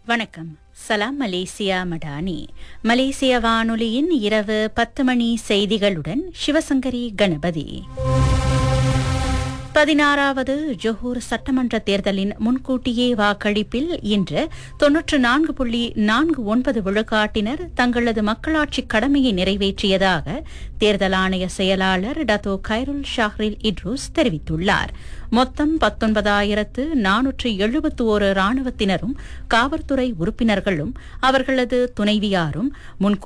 வணக்கம் சலாம் மலேசியா மடானி மலேசிய வானொலியின் இரவு பத்து மணி செய்திகளுடன் சிவசங்கரி கணபதி பதினாறாவது ஜொஹூர் சட்டமன்ற தேர்தலின் முன்கூட்டியே வாக்களிப்பில் இன்று தொன்னூற்று நான்கு புள்ளி நான்கு ஒன்பது விழுக்காட்டினர் தங்களது மக்களாட்சி கடமையை நிறைவேற்றியதாக தேர்தல் ஆணைய செயலாளர் டத்தோ கைருல் ஷாஹ்ரில் இட்ரூஸ் தெரிவித்துள்ளார் மொத்தம் பத்தொன்பதாயிரத்து நானூற்று எழுபத்து ஒரு ராணுவத்தினரும் காவல்துறை உறுப்பினர்களும் அவர்களது துணைவியாரும் முன்கூ